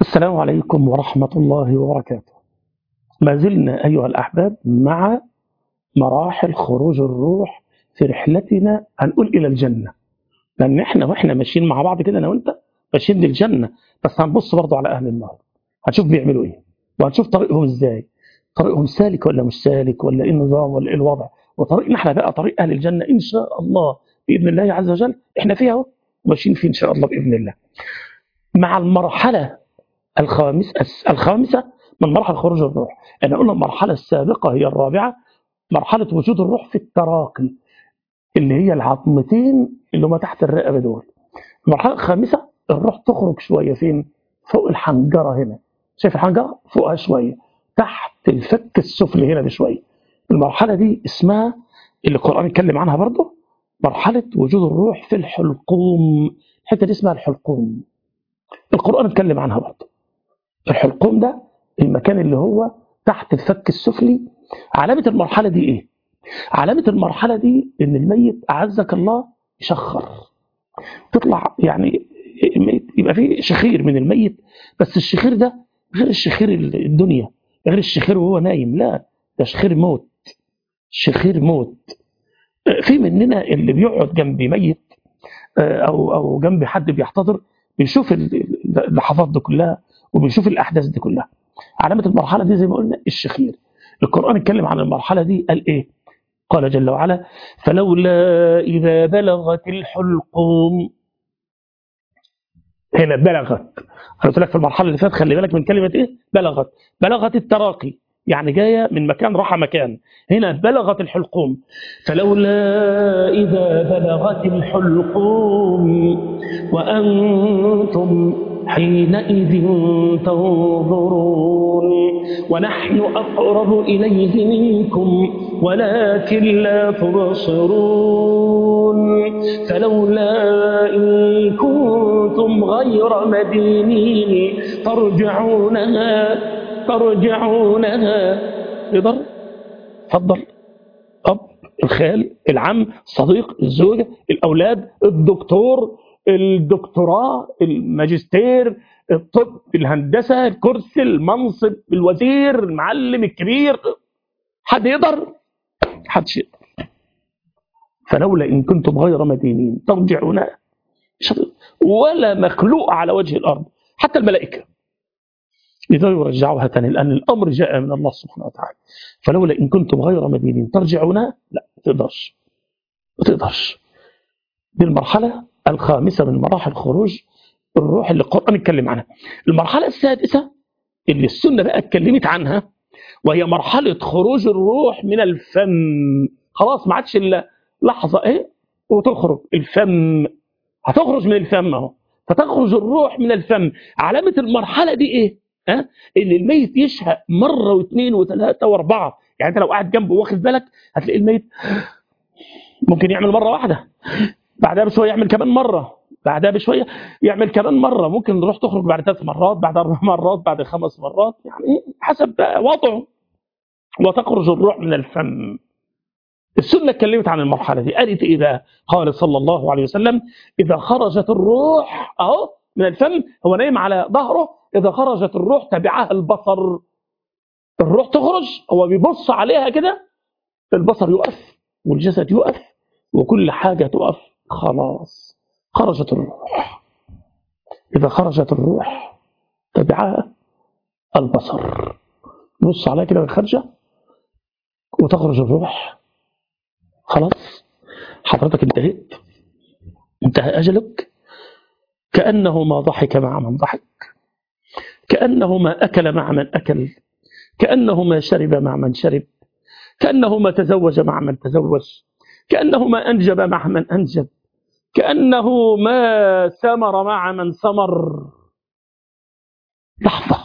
السلام عليكم ورحمة الله وبركاته ما زلنا أيها الأحباب مع مراحل خروج الروح في رحلتنا هنقول إلى الجنة لأن إحنا وإحنا ماشيين مع بعض كده أنا وأنت ماشيين للجنة بس هنبص برضه على أهل النار هنشوف بيعملوا إيه وهنشوف طريقهم إزاي طريقهم سالك ولا مش سالك ولا إيه النظام ولا إيه الوضع وطريقنا إحنا بقى طريق أهل الجنة إن شاء الله بإذن الله عز وجل إحنا فيها أهو ماشيين فيه إن شاء الله بإذن الله مع المرحلة الخامس الخامسة من مراحل خروج الروح أنا قلنا المرحلة السابقة هي الرابعة مرحلة وجود الروح في التراقي اللي هي العظمتين اللي هما تحت الرقبة دول المرحلة الخامسة الروح تخرج شوية فين فوق الحنجرة هنا شايف الحنجرة فوقها شوية تحت الفك السفلي هنا بشوية المرحلة دي اسمها اللي القرآن اتكلم عنها برضه مرحلة وجود الروح في الحلقوم الحتة دي اسمها الحلقوم القرآن اتكلم عنها برضه الحلقوم ده المكان اللي هو تحت الفك السفلي علامة المرحلة دي ايه علامة المرحلة دي ان الميت اعزك الله يشخر تطلع يعني الميت يبقى فيه شخير من الميت بس الشخير ده غير الشخير الدنيا غير الشخير وهو نايم لا ده شخير موت شخير موت في مننا اللي بيقعد جنب ميت او او جنب حد بيحتضر بيشوف اللحظات دي كلها وبيشوف الاحداث دي كلها علامه المرحله دي زي ما قلنا الشخير القران اتكلم عن المرحله دي قال ايه قال جل وعلا فلولا اذا بلغت الحلقوم هنا بلغت انا قلت لك في المرحله اللي فاتت خلي بالك من كلمه ايه بلغت بلغت التراقي يعني جايه من مكان راح مكان هنا بلغت الحلقوم فلولا اذا بلغت الحلقوم وانتم حينئذ تنظرون ونحن أقرب إليه منكم ولكن لا تبصرون فلولا إن كنتم غير مدينين ترجعونها ترجعونها يقدر تفضل أب الخال العم الصديق الزوجة الأولاد الدكتور الدكتوراه الماجستير الطب الهندسة الكرسي المنصب الوزير المعلم الكبير حد يقدر حدش يقدر فلولا إن كنتم غير مدينين ترجعون ولا مخلوق على وجه الأرض حتى الملائكة إذا يرجعوها تاني لأن الأمر جاء من الله سبحانه وتعالى فلولا إن كنتم غير مدينين ترجعونها لا ما تقدرش ما تقدرش دي المرحلة الخامسة من مراحل خروج الروح اللي القرآن اتكلم عنها المرحلة السادسة اللي السنة بقى اتكلمت عنها وهي مرحلة خروج الروح من الفم خلاص ما عادش إلا لحظة ايه وتخرج الفم هتخرج من الفم اهو فتخرج الروح من الفم علامة المرحلة دي ايه ها ان الميت يشهق مرة واثنين وثلاثة واربعة يعني انت لو قاعد جنبه واخد بالك هتلاقي الميت ممكن يعمل مرة واحدة بعدها بشويه يعمل كمان مره بعدها بشويه يعمل كمان مره ممكن نروح تخرج بعد ثلاث مرات بعد اربع مرات بعد خمس مرات يعني حسب وضعه وتخرج الروح من الفم السنه اتكلمت عن المرحله دي قالت ايه بقى قال صلى الله عليه وسلم اذا خرجت الروح اهو من الفم هو نايم على ظهره اذا خرجت الروح تبعها البصر الروح تخرج هو بيبص عليها كده البصر يقف والجسد يقف وكل حاجه تقف خلاص خرجت الروح إذا خرجت الروح تبعها البصر بص عليها كده خارجة وتخرج الروح خلاص حضرتك انتهيت انتهى أجلك كأنه ما ضحك مع من ضحك كأنه ما أكل مع من أكل كأنه ما شرب مع من شرب كأنه ما تزوج مع من تزوج كأنه ما أنجب مع من أنجب كأنه ما سمر مع من سمر لحظة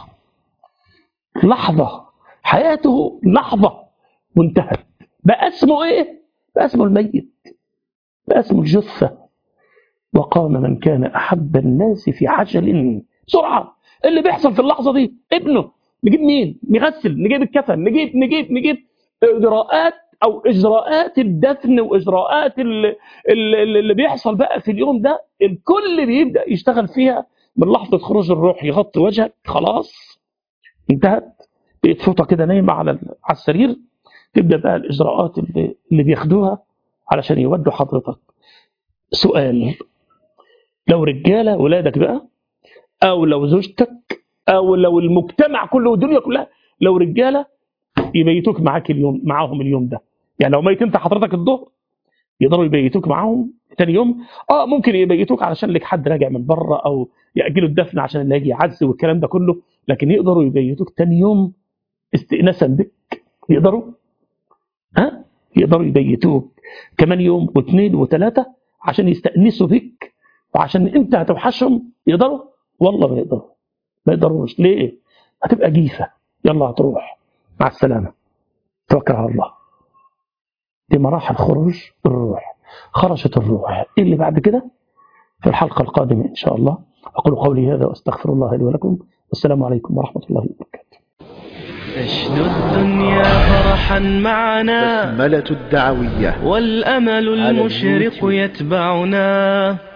لحظة حياته لحظة وانتهت بقى اسمه ايه بقى اسمه الميت بقى اسمه الجثة وقام من كان أحب الناس في عجل بسرعة اللي بيحصل في اللحظة دي ابنه نجيب مين نغسل نجيب الكفن نجيب نجيب نجيب إجراءات او اجراءات الدفن واجراءات اللي, اللي بيحصل بقى في اليوم ده الكل بيبدا يشتغل فيها من لحظة خروج الروح يغطي وجهك خلاص انتهت بقيت فوطة كده نايمة على على السرير تبدأ بقى الإجراءات اللي, اللي بياخدوها علشان يودوا حضرتك سؤال لو رجالة ولادك بقى أو لو زوجتك أو لو المجتمع كله والدنيا كلها لو رجالة يبيتوك معاك اليوم معاهم اليوم ده يعني لو ميت انت حضرتك الظهر يقدروا يبيتوك معاهم تاني يوم اه ممكن يبيتوك علشان لك حد راجع من بره او ياجلوا الدفن عشان اللي هيجي يعز والكلام ده كله لكن يقدروا يبيتوك تاني يوم استئناسا بك يقدروا ها يقدروا يبيتوك كمان يوم واثنين وثلاثه عشان يستانسوا بك وعشان انت هتوحشهم يقدروا والله ما يقدروا ما يقدروش ليه هتبقى جيفه يلا هتروح مع السلامه توكل على الله دي مراحل خروج الروح خرجت الروح ايه اللي بعد كده في الحلقه القادمه ان شاء الله اقول قولي هذا واستغفر الله لي ولكم والسلام عليكم ورحمه الله وبركاته تشدو الدنيا فرحا معنا بسملة الدعوية والأمل على المشرق اليوتيوب. يتبعنا